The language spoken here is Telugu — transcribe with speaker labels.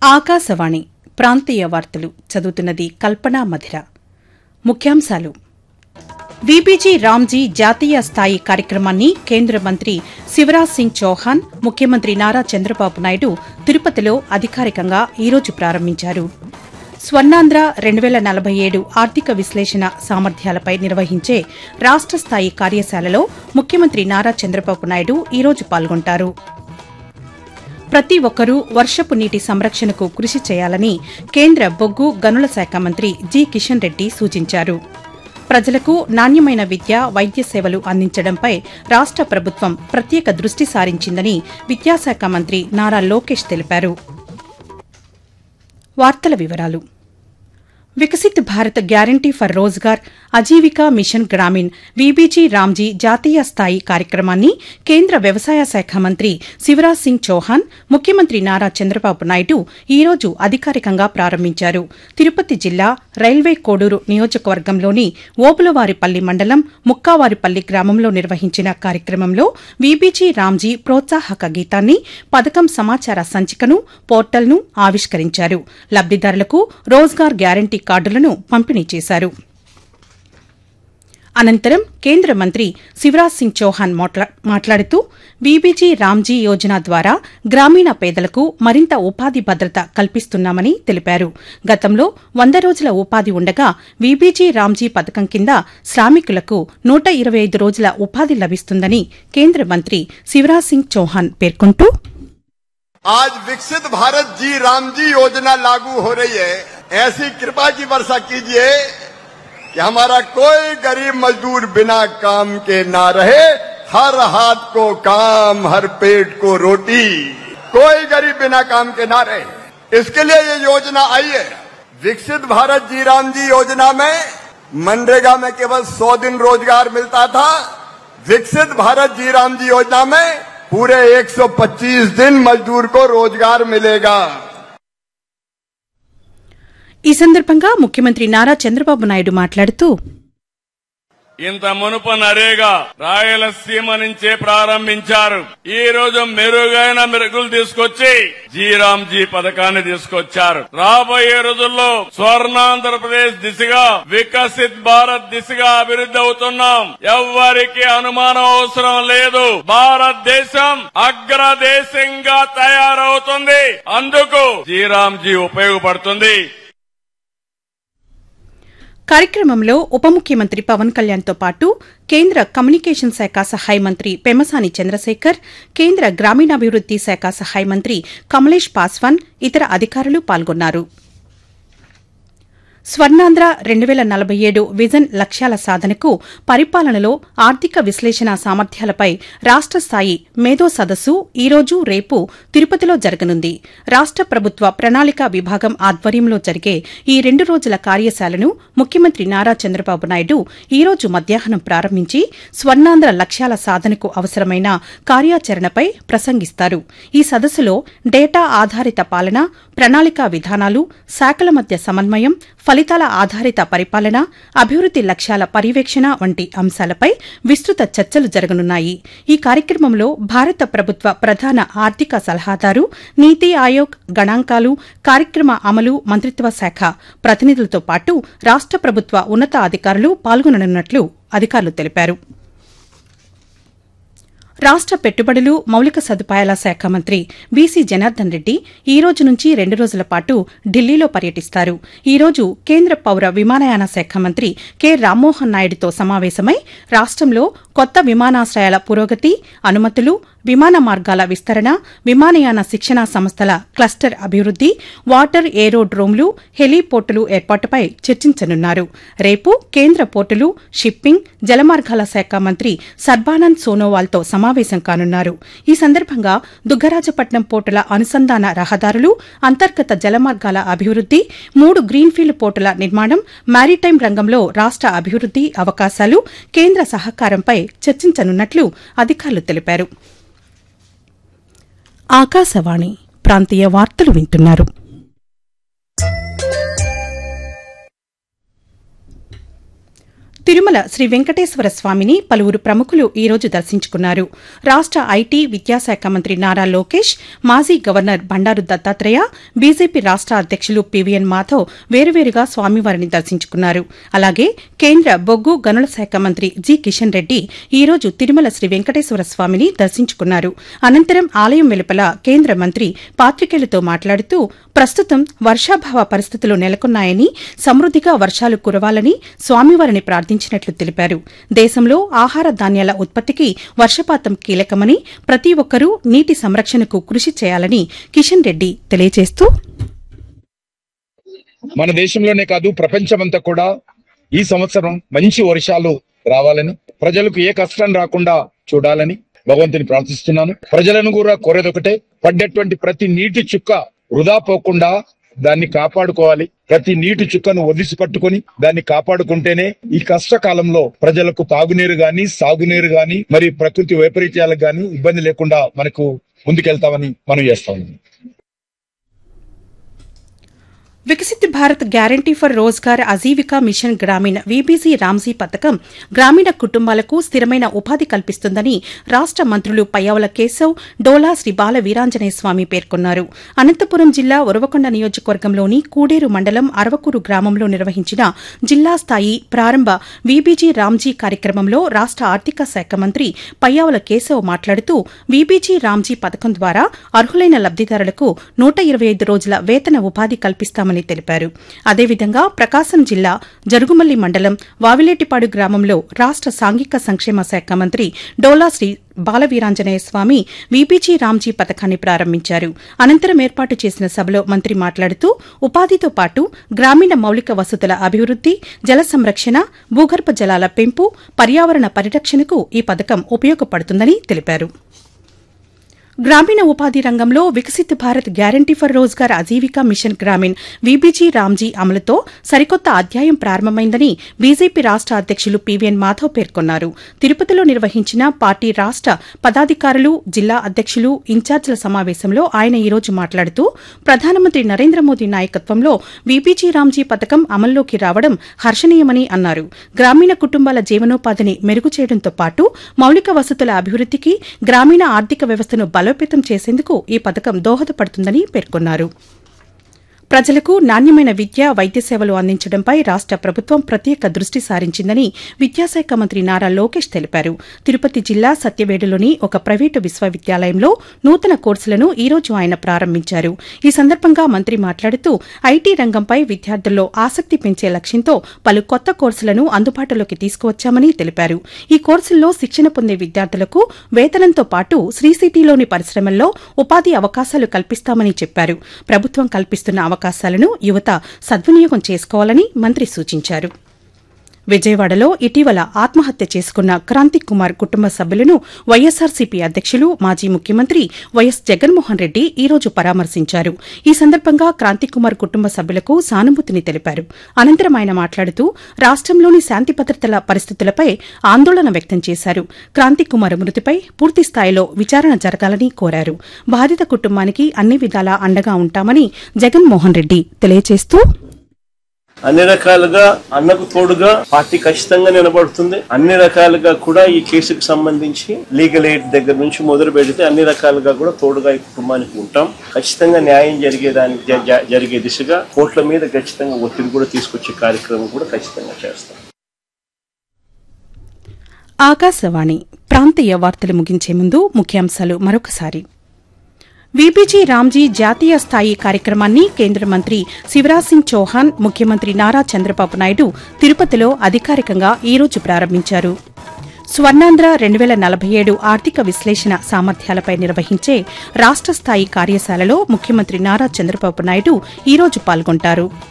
Speaker 1: ఆకాశవాణి ప్రాంతీయ వార్తలు చదువుతున్నది కల్పనా మధిర ముఖ్యాంశాలు వీబీజీ రామ్జీ జాతీయ స్థాయి కార్యక్రమాన్ని కేంద్ర మంత్రి శివరాజ్ సింగ్ చౌహాన్ ముఖ్యమంత్రి నారా చంద్రబాబు నాయుడు తిరుపతిలో అధికారికంగా ఈరోజు ప్రారంభించారు స్వర్ణాంధ్ర రెండు వేల నలభై ఏడు ఆర్థిక విశ్లేషణ సామర్థ్యాలపై నిర్వహించే రాష్ట స్థాయి కార్యశాలలో ముఖ్యమంత్రి నారా చంద్రబాబు నాయుడు ఈరోజు పాల్గొంటారు ప్రతి ఒక్కరూ వర్షపు నీటి సంరక్షణకు కృషి చేయాలని కేంద్ర బొగ్గు గనుల శాఖ మంత్రి జి కిషన్ రెడ్డి సూచించారు ప్రజలకు నాణ్యమైన విద్య వైద్య సేవలు అందించడంపై రాష్ట ప్రభుత్వం ప్రత్యేక దృష్టి సారించిందని విద్యాశాఖ మంత్రి నారా లోకేష్ తెలిపారు వార్తల వివరాలు Viksit Bharat guarantee for Rozgar Ajeevika mission Gramin VBG Ramji జాతీయ స్థాయి కార్యక్రమాన్ని కేంద్ర వ్యవసాయ శాఖ మంత్రి శివరాజ్ సింగ్ చౌహాన్ ముఖ్యమంత్రి నారా చంద్రబాబు నాయుడు ఈరోజు అధికారికంగా ప్రారంభించారు తిరుపతి జిల్లా రైల్వే కోడూరు నియోజకవర్గంలోని ఓబులవారిపల్లి మండలం ముక్కావారిపల్లి గ్రామంలో నిర్వహించిన కార్యక్రమంలో వీబీజీ రామ్జీ ప్రోత్సాహక గీతాన్ని పథకం సమాచార సంచికను పోర్టల్ను ఆవిష్కరించారు లబ్దిదారులకు రోజ్గార్ గ్యారంటీ కార్డులను పంపిణీ చేశారు అనంతరం కేంద్ర మంత్రి శివరాజ్ సింగ్ చౌహాన్ మాట్లాడుతూ బీబీజీ రామ్జీ యోజన ద్వారా గ్రామీణ పేదలకు మరింత ఉపాధి భద్రత కల్పిస్తున్నామని తెలిపారు గతంలో వంద రోజుల ఉపాధి ఉండగా బీబీజీ రామ్జీ పథకం కింద శ్రామికులకు నూట ఇరవై ఐదు రోజుల ఉపాధి లభిస్తుందని కేంద్ర మంత్రి శివరాజ్ సింగ్ చౌహాన్ పేర్కొంటూ
Speaker 2: आज विकसित भारत जी राम जी योजना लागू हो रही है ऐसी कृपा की वर्षा कीजिए कि हमारा कोई गरीब मजदूर बिना काम के ना रहे हर हाथ को काम हर पेट को रोटी कोई गरीब बिना काम के ना रहे इसके लिए ये योजना आई है विकसित भारत जी राम जी योजना में मनरेगा में केवल 100 दिन रोजगार मिलता था विकसित भारत जी राम जी योजना में पूरे 125 दिन मजदूर को रोजगार मिलेगा
Speaker 1: ఈ సందర్భంగా ముఖ్యమంత్రి నారా చంద్రబాబు నాయుడు మాట్లాడుతూ
Speaker 3: ఇంత మునుపు నరేగా రాయలసీమ నుంచే ప్రారంభించారు ఈ రోజు మెరుగైన మెరుగులు తీసుకొచ్చి జీరాంజీ పథకాన్ని తీసుకొచ్చారు రాబోయే రోజుల్లో స్వర్ణాంధ్రప్రదేశ్ దిశగా వికసిత్ భారత్ దిశగా అభివృద్ధి అవుతున్నాం ఎవ్వరికి అనుమానం అవసరం లేదు భారతదేశం అగ్రదేశంగా తయారవుతుంది అందుకు జీరాంజీ ఉపయోగపడుతుంది
Speaker 1: కార్యక్రమంలో ఉప ముఖ్యమంత్రి పవన్ కళ్యాణ్తో పాటు కేంద్ర కమ్యూనికేషన్ శాఖ సహాయ మంత్రి పెమసాని చంద్రశేఖర్ కేంద్ర గ్రామీణాభివృద్ది శాఖ సహాయ మంత్రి కమలేష్ పాస్వాన్ ఇతర అధికారులు పాల్గొన్నారు స్వర్ణాంధ్ర రెండు వేల నలభై ఏడు విజన్ లక్ష్యాల సాధనకు పరిపాలనలో ఆర్థిక విశ్లేషణ సామర్థ్యాలపై రాష్ట స్థాయి మేధో సదస్సు ఈరోజు రేపు తిరుపతిలో జరగనుంది రాష్ట ప్రభుత్వ ప్రణాళిక విభాగం ఆధ్వర్యంలో జరిగే ఈ రెండు రోజుల కార్యశాలను ముఖ్యమంత్రి నారా చంద్రబాబు నాయుడు ఈరోజు మధ్యాహ్నం ప్రారంభించి స్వర్ణాంధ్ర లక్ష్యాల సాధనకు అవసరమైన కార్యాచరణపై ప్రసంగిస్తారు ఈ సదస్సులో డేటా ఆధారిత పాలన ప్రణాళికా విధానాలు శాఖల మధ్య సమన్వయం ఫలితాల ఆధారిత పరిపాలన అభివృద్ది లక్ష్యాల పర్యవేక్షణ వంటి అంశాలపై విస్తృత చర్చలు జరగనున్నాయి ఈ కార్యక్రమంలో భారత ప్రభుత్వ ప్రధాన ఆర్థిక సలహాదారు నీతి ఆయోగ్ గణాంకాలు కార్యక్రమ అమలు మంత్రిత్వ శాఖ ప్రతినిధులతో పాటు రాష్ట ప్రభుత్వ ఉన్నతాధికారులు పాల్గొననున్నట్లు అధికారులు తెలిపారు రాష్ట పెట్టుబడులు మౌలిక సదుపాయాల శాఖ మంత్రి బీసీ జనార్దన్ రెడ్డి ఈ రోజు నుంచి రెండు రోజుల పాటు ఢిల్లీలో పర్యటిస్తారు ఈ రోజు కేంద్ర పౌర విమానయాన శాఖ మంత్రి కె రామ్మోహన్ నాయుడుతో సమావేశమై రాష్టంలో కొత్త విమానాశ్రయాల పురోగతి అనుమతులు విమాన మార్గాల విస్తరణ విమానయాన శిక్షణా సంస్థల క్లస్టర్ అభివృద్ది వాటర్ ఏరోడ్రోమ్లు హెలీపోర్టులు ఏర్పాటుపై చర్చించనున్నారు రేపు కేంద్ర పోర్టులు షిప్పింగ్ జలమార్గాల శాఖ మంత్రి సర్బానంద్ సోనోవాల్తో సమావేశం కానున్నారు ఈ సందర్భంగా దుగ్గరాజపట్నం పోర్టుల అనుసంధాన రహదారులు అంతర్గత జలమార్గాల అభివృద్ది మూడు గ్రీన్ఫీల్డ్ పోర్టుల నిర్మాణం మారిటైమ్ రంగంలో రాష్ట అభివృద్ది అవకాశాలు కేంద్ర సహకారంపై చర్చించనున్నట్లు అధికారులు తెలిపారు ఆకాశవాణి ప్రాంతీయ వార్తలు వింటున్నారు తిరుమల శ్రీ వెంకటేశ్వర స్వామిని పలువురు ప్రముఖులు ఈ రోజు దర్శించుకున్నారు రాష్ట ఐటీ విద్యాశాఖ మంత్రి నారా లోకేష్ మాజీ గవర్నర్ బండారు దత్తాత్రేయ బీజేపీ రాష్ట అధ్యక్షులు పీవీఎన్ మాధవ్ వేరువేరుగా స్వామివారిని దర్శించుకున్నారు అలాగే కేంద్ర బొగ్గు గనుల శాఖ మంత్రి జి కిషన్ రెడ్డి ఈ రోజు తిరుమల శ్రీ వెంకటేశ్వర స్వామిని దర్శించుకున్నారు అనంతరం ఆలయం వెలుపల కేంద్ర మంత్రి పాత్రికేయులతో మాట్లాడుతూ ప్రస్తుతం వర్షాభావ పరిస్థితులు నెలకొన్నాయని సమృద్దిగా వర్షాలు కురవాలని స్వామివారిని ప్రార్థించినట్లు తెలిపారు దేశంలో ఆహార ధాన్యాల ఉత్పత్తికి వర్షపాతం కీలకమని ప్రతి ఒక్కరూ నీటి సంరక్షణకు కృషి చేయాలని కిషన్ రెడ్డి తెలియజేస్తూ
Speaker 4: మన దేశంలోనే కాదు ప్రపంచమంతా కూడా ఈ సంవత్సరం మంచి వర్షాలు రావాలని ప్రజలకు ఏ కష్టం రాకుండా చూడాలని భగవంతుని ప్రార్థిస్తున్నాను ప్రజలను కూడా కోరేదొకటే పడ్డటువంటి ప్రతి నీటి చుక్క వృధా పోకుండా దాన్ని కాపాడుకోవాలి ప్రతి నీటి చుక్కను ఒదిసి పట్టుకొని దాన్ని కాపాడుకుంటేనే ఈ కష్టకాలంలో ప్రజలకు తాగునీరు గాని సాగునీరు గాని మరి ప్రకృతి వైపరీత్యాలకు గాని ఇబ్బంది లేకుండా మనకు ముందుకెళ్తామని మనం చేస్తాము
Speaker 1: Viksit Bharat guarantee for Rozgar Ajeevika mission Gramin VBC Ramji పథకం గ్రామీణ కుటుంబాలకు స్థిరమైన ఉపాధి కల్పిస్తుందని రాష్ట మంత్రులు పయ్యావుల కేశవ్ డోలా శ్రీ బాల వీరాంజనేయ స్వామి పేర్కొన్నారు అనంతపురం జిల్లా ఉరవకొండ నియోజకవర్గంలోని కూడేరు మండలం అరవకూరు గ్రామంలో నిర్వహించిన జిల్లా స్థాయి ప్రారంభ వీబీజీ రామ్జీ కార్యక్రమంలో రాష్ట ఆర్థిక శాఖ మంత్రి పయ్యావుల కేశవ్ మాట్లాడుతూ వీబీజీ రామ్జీ పథకం ద్వారా అర్హులైన లబ్దిదారులకు నూట ఇరవై ఐదు రోజుల వేతన ఉపాధి కల్పిస్తామని తెలిపారు అదేవిధంగా ప్రకాశం జిల్లా జరుగుమల్లి మండలం వావిలేటిపాడు గ్రామంలో రాష్ట సాంఘిక సంక్షేమ శాఖ మంత్రి డోలా శ్రీ బాలవీరాంజనేయ స్వామి వీపీజీ రామ్జీ పథకాన్ని ప్రారంభించారు అనంతరం ఏర్పాటు చేసిన సభలో మంత్రి మాట్లాడుతూ ఉపాధితో పాటు గ్రామీణ మౌలిక వసతుల అభివృద్ది జల సంరక్షణ భూగర్భ జలాల పెంపు పర్యావరణ పరిరక్షణకు ఈ పథకం ఉపయోగపడుతుందని తెలిపారు గ్రామీణ ఉపాధి రంగంలో Viksit Bharat guarantee for Rozgar Ajeevika mission Gramin VBG Ramji అమలుతో సరికొత్త అధ్యాయం ప్రారంభమైందని బీజేపీ రాష్ట అధ్యక్షులు పీవీఎన్ మాధవ్ పేర్కొన్నారు తిరుపతిలో నిర్వహించిన పార్టీ రాష్ట పదాధికారులు జిల్లా అధ్యక్షులు ఇన్ఛార్జీల సమావేశంలో ఆయన ఈ రోజు మాట్లాడుతూ ప్రధానమంత్రి నరేంద్ర మోదీ నాయకత్వంలో వీబీజీ రామ్జీ పథకం అమల్లోకి రావడం హర్షణీయమని అన్నారు గ్రామీణ కుటుంబాల జీవనోపాధిని మెరుగు చేయడంతో పాటు మౌలిక వసతుల అభివృద్దికి గ్రామీణ ఆర్థిక వ్యవస్థను బలోపేతం చేసేందుకు ఈ పథకం దోహదపడుతుందని పేర్కొన్నారు ప్రజలకు నాణ్యమైన విద్య వైద్య సేవలు అందించడంపై రాష్ట ప్రభుత్వం ప్రత్యేక దృష్టి సారించిందని విద్యాశాఖ మంత్రి నారా లోకేష్ తెలిపారు తిరుపతి జిల్లా సత్యవేడులోని ఒక ప్రైవేటు విశ్వవిద్యాలయంలో నూతన కోర్సులను ఈ రోజు ఆయన ప్రారంభించారు ఈ సందర్భంగా మంత్రి మాట్లాడుతూ ఐటీ రంగంపై విద్యార్థుల్లో ఆసక్తి పెంచే లక్ష్యంతో పలు కొత్త కోర్సులను అందుబాటులోకి తీసుకువచ్చామని తెలిపారు ఈ కోర్సుల్లో శిక్షణ పొందే విద్యార్థులకు వేతనంతో పాటు శ్రీసిటీలోని పరిశ్రమల్లో ఉపాధి అవకాశాలు కల్పిస్తామని చెప్పారు ప్రభుత్వం కల్పిస్తున్న అవకాశాలను యువత సద్వినియోగం చేసుకోవాలని మంత్రి సూచించారు విజయవాడలో ఇటీవల ఆత్మహత్య చేసుకున్న క్రాంతిక్ కుమార్ కుటుంబ సభ్యులను వైఎస్సార్సీపీ అధ్యక్షులు మాజీ ముఖ్యమంత్రి వైఎస్ జగన్మోహన్ రెడ్డి ఈ రోజు పరామర్శించారు ఈ సందర్భంగా క్రాంతిక్ కుమార్ కుటుంబ సభ్యులకు సానుభూతిని తెలిపారు అనంతరం ఆయన మాట్లాడుతూ రాష్టంలోని శాంతి భద్రతల పరిస్థితులపై ఆందోళన వ్యక్తం చేశారు క్రాంతిక్ కుమార్ మృతిపై పూర్తి స్థాయిలో విచారణ జరగాలని కోరారు బాధిత కుటుంబానికి అన్ని విధాలా అండగా ఉంటామని జగన్మోహన్ రెడ్డి తెలియజేస్తూ
Speaker 5: అన్ని రకాలుగా అన్నకు తోడుగా పార్టీ ఖచ్చితంగా నిలబడుతుంది అన్ని రకాలుగా కూడా ఈ కేసుకు సంబంధించి లీగల్ ఎయిడ్ దగ్గర నుంచి మొదలు పెడితే అన్ని రకాలుగా కూడా తోడుగా ఈ కుటుంబానికి ఉంటాం ఖచ్చితంగా న్యాయం జరిగేదానికి జ- జ- జరిగే దిశగా కోర్టుల మీద ఖచ్చితంగా ఒత్తిడి కూడా తీసుకొచ్చే కార్యక్రమం కూడా ఖచ్చితంగా చేస్తాం
Speaker 1: ఆకాశవాణి ప్రాంతీయ వార్తలు ముగించే ముందు ముఖ్యాంశాలు మరొకసారి వీబీజీ రామ్జీ జాతీయ స్థాయి కార్యక్రమాన్ని కేంద్ర మంత్రి శివరాజ్ సింగ్ చౌహాన్ ముఖ్యమంత్రి నారా చంద్రబాబు నాయుడు తిరుపతిలో అధికారికంగా ఈ రోజు ప్రారంభించారు స్వర్ణాంధ్ర రెండు వేల నలభై ఏడు ఆర్థిక విశ్లేషణ సామర్థ్యాలపై నిర్వహించే రాష్ట స్థాయి కార్యశాలలో ముఖ్యమంత్రి నారా చంద్రబాబు నాయుడు ఈ రోజు పాల్గొంటారు